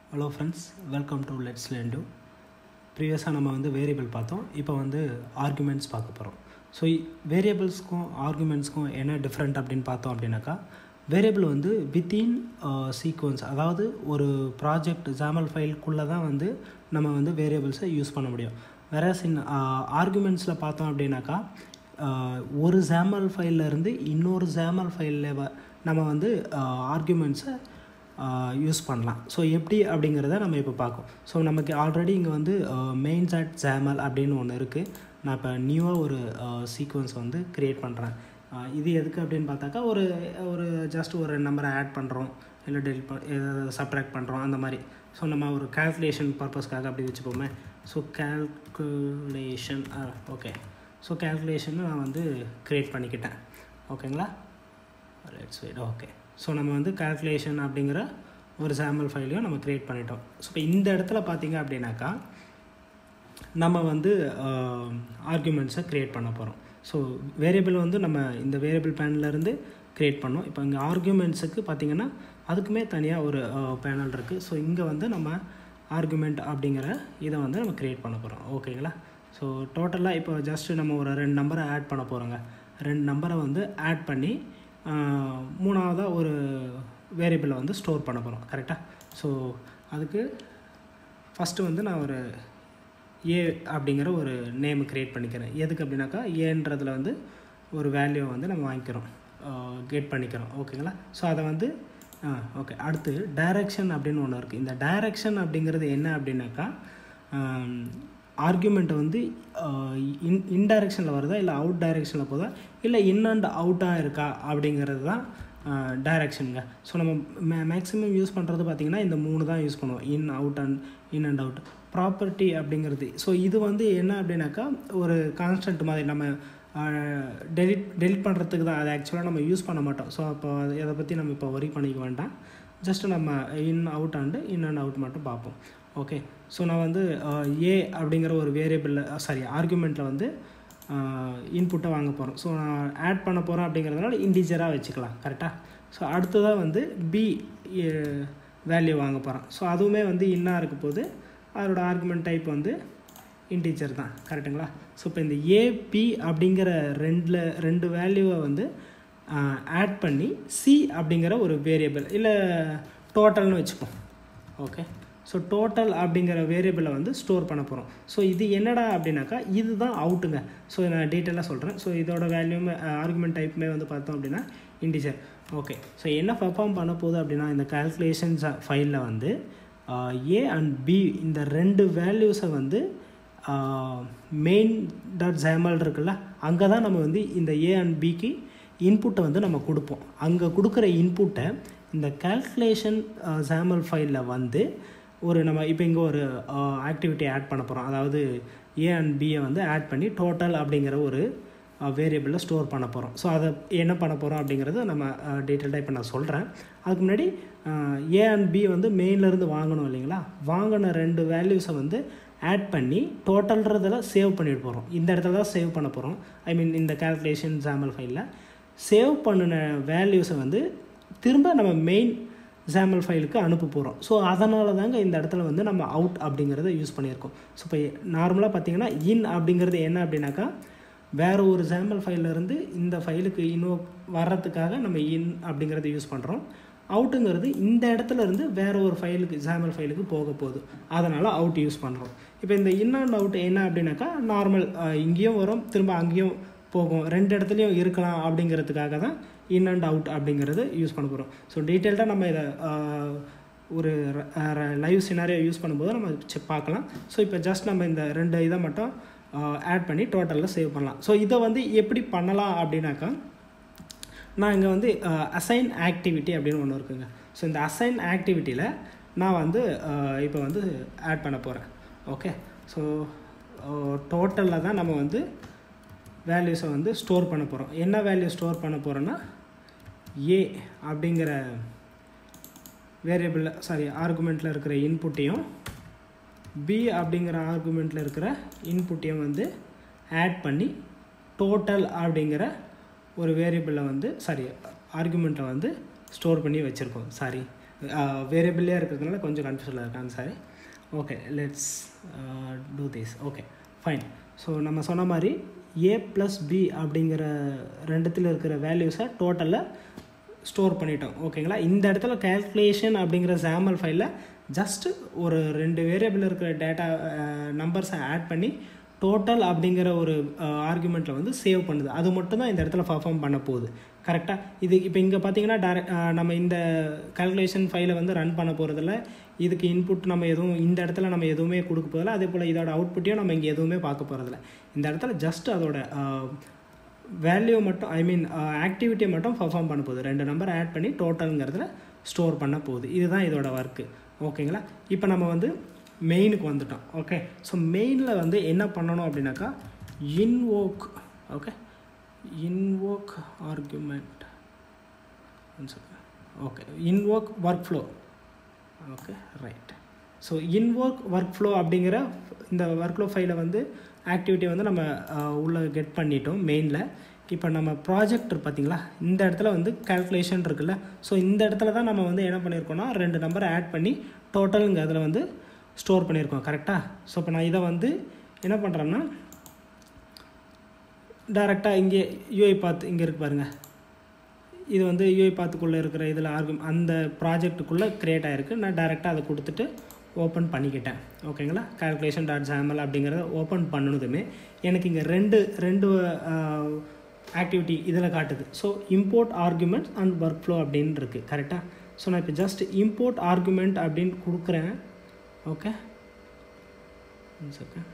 hello friends welcome to let's learn to ப்ரீவியஸாக நம்ம வந்து வேரியபிள் பார்த்தோம் இப்போ வந்து ஆர்குமெண்ட்ஸ் பார்க்க போகிறோம் ஸோ வேரியபிள்ஸ்க்கும் ஆர்குமெண்ட்ஸ்க்கும் என்ன டிஃப்ரெண்ட் அப்படின்னு பார்த்தோம் அப்படின்னாக்கா வேரியபிள் வந்து வித்தின் சீக்வன்ஸ் அதாவது ஒரு ப்ராஜெக்ட் ஜாமல் ஃபைல்குள்ளே தான் வந்து நம்ம வந்து வேரியபிள்ஸை யூஸ் பண்ண முடியும் வேற இன் ஆர்குமெண்ட்ஸில் பார்த்தோம் அப்படின்னாக்கா ஆஹ், ஒரு ஜாமல் ஃபைல்லேருந்து இன்னொரு ஜாமல் ஃபைலில் நம்ம வந்து ஆர்குமெண்ட்ஸை யூஸ் பண்ணலாம் ஸோ எப்படி அப்படிங்கிறத நம்ம இப்போ பார்க்கோம் ஸோ நமக்கு ஆல்ரெடி இங்கே வந்து மெயின்ஸ் அட் ஜாமல் அப்படின்னு ஒன்று இருக்குது நான் இப்போ நியூவாக ஒரு சீக்வன்ஸ் வந்து க்ரியேட் பண்ணுறேன் இது எதுக்கு அப்படின்னு பார்த்தாக்கா ஒரு ஒரு ஜஸ்ட் ஒரு நம்பரை ஆட் பண்ணுறோம் இல்லை டெலிட் ப சப்ட்ராக்ட் பண்ணுறோம் அந்த மாதிரி ஸோ நம்ம ஒரு கால்குலேஷன் பர்பஸ்க்காக அப்படி வச்சுப்போமே so calculation okay so calculation நான் வந்து க்ரியேட் பண்ணிக்கிட்டேன் ஓகேங்களா லெட்ஸ் வெயிட் ஓகே ஸோ நம்ம வந்து கால்குலேஷன் அப்படிங்கிற ஒரு சாம்பிள் ஃபைலையும் நம்ம க்ரியேட் பண்ணிட்டோம் ஸோ இப்போ இந்த இடத்துல பார்த்தீங்க அப்படின்னாக்கா நம்ம வந்து ஆர்குமெண்ட்ஸை க்ரியேட் பண்ண போகிறோம் ஸோ வேரியபிள் வந்து நம்ம இந்த வேரியபிள் பேனல்லேருந்து க்ரியேட் பண்ணோம் இப்போ இங்கே ஆர்குமெண்ட்ஸுக்கு பார்த்தீங்கன்னா அதுக்குமே தனியாக ஒரு பேனல் இருக்குது ஸோ இங்கே வந்து நம்ம ஆர்குமெண்ட் அப்படிங்கிற இதை வந்து நம்ம க்ரியேட் பண்ண போகிறோம் ஓகேங்களா ஸோ டோட்டலாக இப்போ ஜஸ்ட்டு நம்ம ஒரு ரெண்டு நம்பரை ஆட் பண்ண போகிறோங்க ரெண்டு நம்பரை வந்து ஆட் பண்ணி ஆஹ், மூணாவதாக ஒரு வேரியபிளை வந்து ஸ்டோர் பண்ண போகிறோம் கரெக்டாக ஸோ அதுக்கு ஃபஸ்ட்டு வந்து நான் ஒரு ஏ அப்படிங்கிற ஒரு நேம் க்ரியேட் பண்ணிக்கிறேன் எதுக்கு அப்படின்னாக்கா ஏன்றதில் வந்து ஒரு வேல்யூவை வந்து நம்ம வாங்கிக்கிறோம் கெட் பண்ணிக்கிறோம் ஓகேங்களா ஸோ அதை வந்து ஓகே அடுத்து டைரக்ஷன் அப்படின்னு ஒன்று இருக்குது இந்த டைரக்ஷன் அப்படிங்கிறது என்ன அப்படின்னாக்கா ஆர்குமெண்ட்டை வந்து இன் இன்டைரக்ஷனில் வருதா இல்லை அவுட் டைரக்ஷனில் போதா இல்லை இன் அண்ட் அவுட்டாக இருக்கா அப்படிங்கிறது தான் டைரக்ஷனுங்க ஸோ நம்ம மே மேக்ஸிமம் யூஸ் பண்ணுறது பார்த்திங்கன்னா இந்த மூணு தான் யூஸ் பண்ணுவோம் in out and in and out property அப்படிங்கிறது ஸோ இது வந்து என்ன அப்படின்னாக்கா ஒரு கான்ஸ்டன்ட் மாதிரி நம்ம டெலிட் டெலிட் பண்ணுறதுக்கு தான் அதை ஆக்சுவலாக நம்ம யூஸ் பண்ண மாட்டோம் ஸோ அப்போ அது இதை பற்றி நம்ம இப்போ ஒரி பண்ணிக்க வேண்டாம் ஜஸ்ட் நம்ம in out and in and out மட்டும் பார்ப்போம் ஓகே ஸோ நான் வந்து ஏ அப்படிங்கிற ஒரு வேரியபிளில் சாரி ஆர்குமெண்ட்டில் வந்து இன்புட்டை வாங்க போகிறோம் ஸோ நான் ஆட் பண்ண போகிறோம் அப்படிங்கிறதுனால இன்டிஜராக வச்சுக்கலாம் கரெக்டாக ஸோ அடுத்ததாக வந்து பி வேல்யூ வாங்க போகிறோம் ஸோ அதுவுமே வந்து இன்னாக இருக்க போது அதோட ஆர்குமெண்ட் டைப் வந்து இன்டீஜர் தான் கரெக்டுங்களா ஸோ இப்போ இந்த ஏபி அப்படிங்கிற ரெண்டில் ரெண்டு வேல்யூவை வந்து ஆட் பண்ணி சி அப்படிங்கிற ஒரு வேரியபிள் இல்லை டோட்டல்னு வச்சுப்போம் ஓகே ஸோ டோட்டல் அப்படிங்கிற வேரியபிளை வந்து ஸ்டோர் பண்ண போகிறோம் ஸோ இது என்னடா அப்படின்னாக்கா இதுதான் அவுட்டுங்க ஸோ நான் டீட்டெயிலாக சொல்கிறேன் ஸோ இதோட வேல்யூமே ஆர்குமெண்ட் டைப்புமே வந்து பார்த்தோம் அப்படின்னா இன்டிஜர் ஓகே ஸோ என்ன பர்ஃபார்ம் பண்ண போகுது அப்படின்னா இந்த கால்குலேஷன்ஸ் ஃபைலில் வந்து ஏ அண்ட் பி இந்த ரெண்டு வேல்யூஸை வந்து மெயின் டாட் ஜேமல் இருக்குல்ல அங்கே தான் நம்ம வந்து இந்த ஏ அண்ட் பிக்கு இன்புட்டை வந்து நம்ம கொடுப்போம் அங்கே கொடுக்குற இன்புட்டை இந்த கால்குலேஷன் ஜேமல் ஃபைலில் வந்து ஒரு நம்ம இப்போ இங்கே ஒரு ஆக்டிவிட்டி ஆட் பண்ண போகிறோம் அதாவது ஏ அண்ட் பியை வந்து ஆட் பண்ணி டோட்டல் அப்படிங்கிற ஒரு வேரியபிளில் ஸ்டோர் பண்ண போகிறோம் ஸோ அதை என்ன பண்ண போகிறோம் அப்படிங்கிறது நம்ம டீட்டெயில்டாக இப்போ நான் சொல்கிறேன் அதுக்கு முன்னாடி ஏ அண்ட் பி வந்து மெயின்லேருந்து வாங்கணும் இல்லைங்களா வாங்கின ரெண்டு வேல்யூஸை வந்து ஆட் பண்ணி டோட்டல்ன்றதில் சேவ் பண்ணிட்டு போகிறோம் இந்த இடத்துல தான் சேவ் பண்ண போகிறோம் ஐ மீன் இந்த கால்குலேஷன் ஜாமல் ஃபைலில் சேவ் பண்ணின வேல்யூஸை வந்து திரும்ப நம்ம மெயின் ஜாமல் ஃபைலுக்கு அனுப்ப போகிறோம் ஸோ அதனால தாங்க இந்த இடத்துல வந்து நம்ம அவுட் அப்படிங்கிறத யூஸ் பண்ணியிருக்கோம் ஸோ இப்போ நார்மலாக பார்த்தீங்கன்னா இன் அப்படிங்கிறது என்ன அப்படின்னாக்கா வேறு ஒரு ஜாமல் ஃபைல்லேருந்து இந்த ஃபைலுக்கு இன்னும் வர்றதுக்காக நம்ம இன் அப்படிங்கிறத யூஸ் பண்ணுறோம் அவுட்டுங்கிறது இந்த இடத்துல இருந்து வேறு ஒரு ஃபைலுக்கு ஜாமல் ஃபைலுக்கு போக போகுது அதனால் அவுட் யூஸ் பண்ணுறோம் இப்போ இந்த இன் அண்ட் அவுட் என்ன அப்படின்னாக்கா நார்மல் இங்கேயும் வரும் திரும்ப அங்கேயும் போகும் ரெண்டு இடத்துலையும் இருக்கலாம் அப்படிங்கிறதுக்காக தான் இன் அண்ட் அவுட் அப்படிங்கிறது யூஸ் பண்ண போகிறோம் ஸோ டீட்டெயில்டாக நம்ம இதை ஒரு லைவ் சினாரியோ யூஸ் பண்ணும்போது நம்ம செக் பார்க்கலாம் ஸோ இப்போ ஜஸ்ட் நம்ம இந்த ரெண்டு இதை மட்டும் ஆட் பண்ணி டோட்டலில் சேவ் பண்ணலாம் ஸோ இதை வந்து எப்படி பண்ணலாம் அப்படின்னாக்கா நான் இங்கே வந்து அசைன் ஆக்டிவிட்டி அப்படின்னு ஒன்று இருக்குங்க ஸோ இந்த அசைன் ஆக்டிவிட்டியில் நான் வந்து இப்போ வந்து ஆட் பண்ண போகிறேன் ஓகே ஸோ டோட்டலில் தான் நம்ம வந்து வேல்யூஸை வந்து ஸ்டோர் பண்ண போகிறோம் என்ன வேல்யூ ஸ்டோர் பண்ண போகிறோன்னா ஏ அப்படிங்கிற வேரியபிள் சாரி ஆர்குமெண்ட்டில் இருக்கிற இன்புட்டையும் பி அப்படிங்கிற ஆர்குமெண்ட்டில் இருக்கிற இன்புட்டையும் வந்து ஆட் பண்ணி டோட்டல் அப்படிங்கிற ஒரு வேரியபிளை வந்து சாரி ஆர்குமெண்ட்டை வந்து ஸ்டோர் பண்ணி வச்சுருக்கோம் சாரி வேரியபிளே இருக்கிறதுனால கொஞ்சம் கன்ஃபியூஷனில் இருக்காங்க sorry okay let's do this okay fine so நம்ம சொன்ன மாதிரி ஏ ப்ளஸ் பி அப்படிங்கிற ரெண்டுத்தில் இருக்கிற வேல்யூஸை டோட்டலில் ஸ்டோர் பண்ணிட்டோம் ஓகேங்களா இந்த இடத்துல கேல்குலேஷன் அப்படிங்கிற சாமல் ஃபைலில் ஜஸ்ட்டு ஒரு ரெண்டு வேரியபிள் இருக்கிற டேட்டா நம்பர்ஸை ஆட் பண்ணி டோட்டல் அப்படிங்கிற ஒரு ஆர்குமெண்ட்டில் வந்து சேவ் பண்ணுது அது மட்டும் தான் இந்த இடத்துல பர்ஃபார்ம் பண்ண போகுது கரெக்டாக இது இப்போ இங்கே பார்த்தீங்கன்னா டேரக்ட் நம்ம இந்த கால்குலேஷன் ஃபைலை வந்து ரன் பண்ண போகிறதில்ல இதுக்கு இன்புட் நம்ம எதுவும் இந்த இடத்துல நம்ம எதுவுமே கொடுக்க போகிறதில்ல அதே போல் இதோட அவுட்புட்டையும் நம்ம இங்கே எதுவுமே பார்க்க போகிறதில்ல இந்த இடத்துல ஜஸ்ட் அதோட வேல்யூ மட்டும் ஐ மீன் ஆக்டிவிட்டியை மட்டும் பர்ஃபார்ம் பண்ண போகுது ரெண்டு நம்பர் ஆட் பண்ணி டோட்டலுங்கிறதுல ஸ்டோர் பண்ண போகுது இதுதான் இதோட ஒர்க்கு ஓகேங்களா இப்போ நம்ம வந்து மெயினுக்கு வந்துட்டோம் ஓகே ஸோ மெயினில் வந்து என்ன பண்ணணும் அப்படின்னாக்கா invoke okay invoke argument okay invoke workflow okay right so invoke workflow அப்படிங்கிற இந்த ஒர்க் ஃப்ளோ ஃபைலை வந்து ஆக்டிவிட்டியை வந்து நம்ம உள்ளே கெட் பண்ணிட்டோம் மெயினில் இப்போ நம்ம ப்ராஜெக்ட் பார்த்தீங்களா இந்த இடத்துல வந்து கால்குலேஷன் இருக்குல்ல ஸோ இந்த இடத்துல தான் நம்ம வந்து என்ன பண்ணியிருக்கோம்னா ரெண்டு நம்பரை ஆட் பண்ணி டோட்டலுங்க அதில் வந்து ஸ்டோர் பண்ணியிருக்கோம் கரெக்டாக ஸோ இப்போ நான் இதை வந்து என்ன பண்ணுறேன்னா டேரெக்டாக இங்கே யூஐ பாத் இங்கே இருக்கு பாருங்கள் இது வந்து யூஐ பாத்துக்குள்ளே இருக்கிற இதில் ஆர்கும் அந்த ப்ராஜெக்ட்டுக்குள்ளே க்ரியேட் ஆகிருக்கு நான் டேரெக்டாக அதை கொடுத்துட்டு ஓப்பன் பண்ணிக்கிட்டேன் ஓகேங்களா கால்குலேஷன் டாட் ஜாமல் அப்படிங்கிறத ஓப்பன் பண்ணணுதுமே எனக்கு இங்கே ரெண்டு ரெண்டு ஆக்டிவிட்டி இதில் காட்டுது so import argument and workflow அப்படின்னு இருக்குது கரெக்டாக ஸோ நான் இப்போ ஜஸ்ட் இம்போர்ட் ஆர்குமெண்ட் அப்படின்னு கொடுக்குறேன் ஓகே செகண்ட்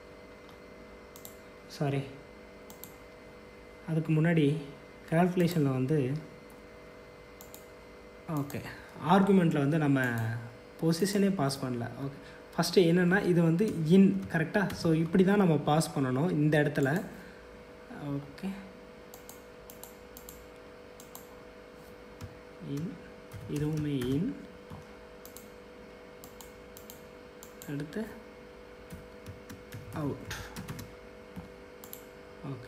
சாரி அதுக்கு முன்னாடி கால்குலேஷனில் வந்து ஓகே ஆர்குமெண்ட்டில் வந்து நம்ம பொசிஷனே பாஸ் பண்ணல ஓகே ஃபஸ்ட்டு என்னென்னா இது வந்து இன் கரெக்டாக ஸோ இப்படி தான் நம்ம பாஸ் பண்ணணும் இந்த இடத்துல ஓகே இன் இதுவுமே இன் அடுத்து அவுட் ஓகே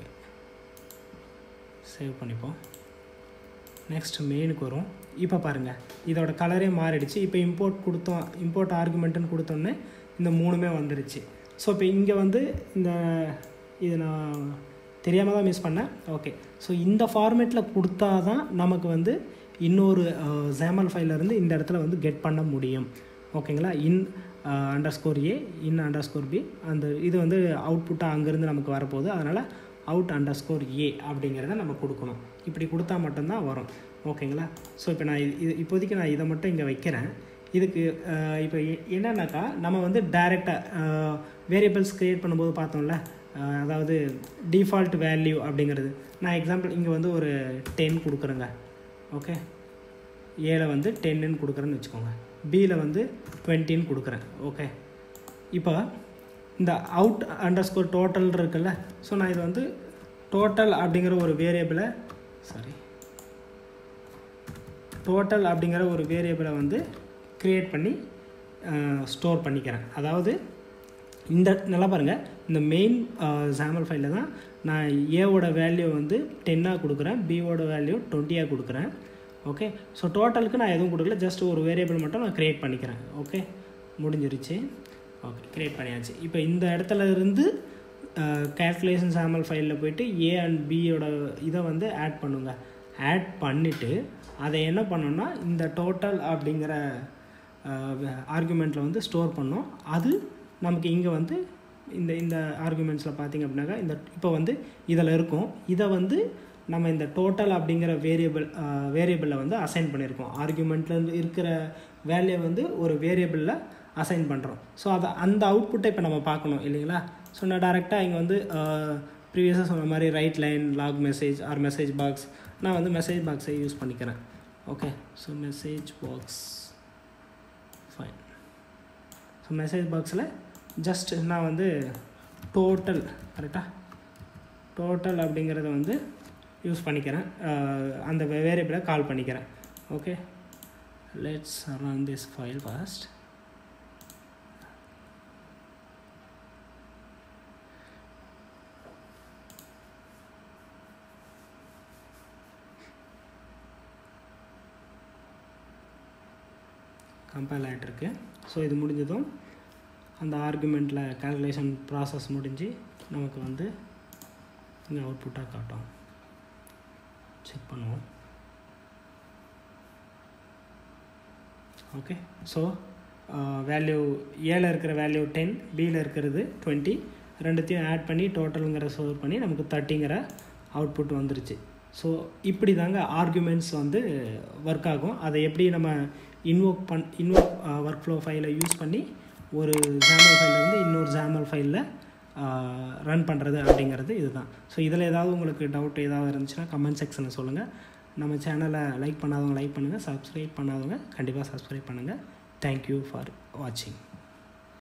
சேவ் பண்ணிப்போம் நெக்ஸ்ட் மெயினுக்கு வரும் இப்போ பாருங்கள் இதோட கலரே மாறிடுச்சு இப்போ இம்போர்ட் கொடுத்தோம் இம்போர்ட் ஆர்குமெண்ட்டுன்னு கொடுத்தோன்னே இந்த மூணுமே வந்துடுச்சு ஸோ இப்போ இங்கே வந்து இந்த இது நான் தெரியாமல் தான் மிஸ் பண்ணேன் ஓகே ஸோ இந்த ஃபார்மேட்டில் கொடுத்தா தான் நமக்கு வந்து இன்னொரு ஜேமல் ஃபைலேருந்து இந்த இடத்துல வந்து கெட் பண்ண முடியும் ஓகேங்களா in underscore A in underscore B அந்த இது வந்து அவுட்புட்டாக அங்கேருந்து நமக்கு வரப்போகுது அதனால் அவுட் அண்டர் ஸ்கோர் ஏ அப்படிங்கிறத நம்ம கொடுக்கணும் இப்படி கொடுத்தா மட்டும்தான் வரும் ஓகேங்களா ஸோ இப்போ நான் இது இப்போதைக்கு நான் இதை மட்டும் இங்கே வைக்கிறேன் இதுக்கு இப்போ என்னன்னாக்கா நம்ம வந்து டைரெக்டாக வேரியபிள்ஸ் க்ரியேட் பண்ணும்போது பார்த்தோம்ல அதாவது டிஃபால்ட் வேல்யூ அப்படிங்கிறது நான் எக்ஸாம்பிள் இங்கே வந்து ஒரு டென் கொடுக்குறேங்க ஓகே ஏல வந்து டென்னுன்னு கொடுக்குறேன்னு வச்சுக்கோங்க பியில் வந்து டுவெண்ட்டின்னு கொடுக்குறேன் ஓகே இப்போ இந்த அவுட் அண்டர் ஸ்கோர் டோட்டல் இருக்குல்ல ஸோ நான் இது வந்து டோட்டல் அப்படிங்கிற ஒரு வேரியபிளை சாரி டோட்டல் அப்படிங்கிற ஒரு வேரியபிளை வந்து க்ரியேட் பண்ணி ஸ்டோர் பண்ணிக்கிறேன் அதாவது இந்த நல்லா பாருங்கள் இந்த மெயின் ஜாமல் ஃபைலில் தான் நான் ஏவோட வேல்யூ வந்து டென்னாக கொடுக்குறேன் பியோட வேல்யூ டுவெண்ட்டியாக கொடுக்குறேன் ஓகே ஸோ டோட்டலுக்கு நான் எதுவும் கொடுக்கல ஜஸ்ட் ஒரு வேரியபிள் மட்டும் நான் க்ரியேட் பண்ணிக்கிறேன் ஓகே முடிஞ்சிருச்சு ஓகே க்ரியேட் பண்ணியாச்சு இப்போ இந்த இடத்துல இருந்து கேல்குலேஷன் சாமல் ஃபைலில் போயிட்டு ஏ அண்ட் பியோட இதை வந்து ஆட் பண்ணுங்க ஆட் பண்ணிவிட்டு அதை என்ன பண்ணோன்னா இந்த டோட்டல் அப்படிங்கிற ஆர்குமெண்ட்டில் வந்து ஸ்டோர் பண்ணோம் அது நமக்கு இங்கே வந்து இந்த இந்த ஆர்குமெண்ட்ஸில் பார்த்திங்க அப்படின்னாக்கா இந்த இப்போ வந்து இதில் இருக்கும் இதை வந்து நம்ம இந்த டோட்டல் அப்படிங்கிற வேரியபிள் வேரியபிளில் வந்து அசைன் பண்ணியிருக்கோம் ஆர்குமெண்ட்டில் இருக்கிற வேல்யூ வந்து ஒரு வேரியபிளில் அசைன் பண்ணுறோம் ஸோ அதை அந்த அவுட்புட்டை இப்போ நம்ம பார்க்கணும் இல்லைங்களா ஸோ நான் டேரெக்டாக இங்கே வந்து ப்ரீவியஸாக சொன்ன மாதிரி right line log message or message box நான் வந்து மெசேஜ் பாக்ஸை யூஸ் பண்ணிக்கிறேன் okay so message box fine so message பாக்ஸில் ஜஸ்ட் நான் வந்து டோட்டல் கரெக்டாக டோட்டல் அப்படிங்கிறத வந்து யூஸ் பண்ணிக்கிறேன் அந்த வேரியபிளை கால் பண்ணிக்கிறேன் okay let's run this file first compile ஆகிட்டுருக்கு ஸோ இது முடிஞ்சதும் அந்த ஆர்குமெண்ட்டில் கால்குலேஷன் ப்ராசஸ் முடிஞ்சு நமக்கு வந்து இங்கே அவுட்புட்டாக காட்டும் செக் பண்ணுவோம் ஓகே ஸோ வேல்யூ ஏல இருக்கிற வேல்யூ டென் பியில் இருக்கிறது டுவெண்ட்டி ரெண்டுத்தையும் ஆட் பண்ணி டோட்டலுங்கிற ஸ்டோர் பண்ணி நமக்கு தேர்ட்டிங்கிற அவுட்புட் வந்துருச்சு ஸோ இப்படி தாங்க ஆர்குமெண்ட்ஸ் வந்து ஒர்க் ஆகும் அதை எப்படி நம்ம இன்வோக் பண் இன்வோக் ஒர்க் ஃப்ளோ ஃபைலை யூஸ் பண்ணி ஒரு ஜாமல் ஃபைல்லேருந்து இன்னொரு ஜாமல் ஃபைலில் ரன் பண்ணுறது அப்படிங்கிறது இதுதான் ஸோ இதில் ஏதாவது உங்களுக்கு டவுட் ஏதாவது இருந்துச்சுன்னா கமெண்ட் செக்ஷனில் சொல்லுங்கள் நம்ம சேனலை லைக் பண்ணாதவங்க லைக் பண்ணுங்கள் சப்ஸ்கிரைப் பண்ணாதவங்க கண்டிப்பாக சப்ஸ்கிரைப் பண்ணுங்கள் தேங்க்யூ ஃபார் வாட்சிங்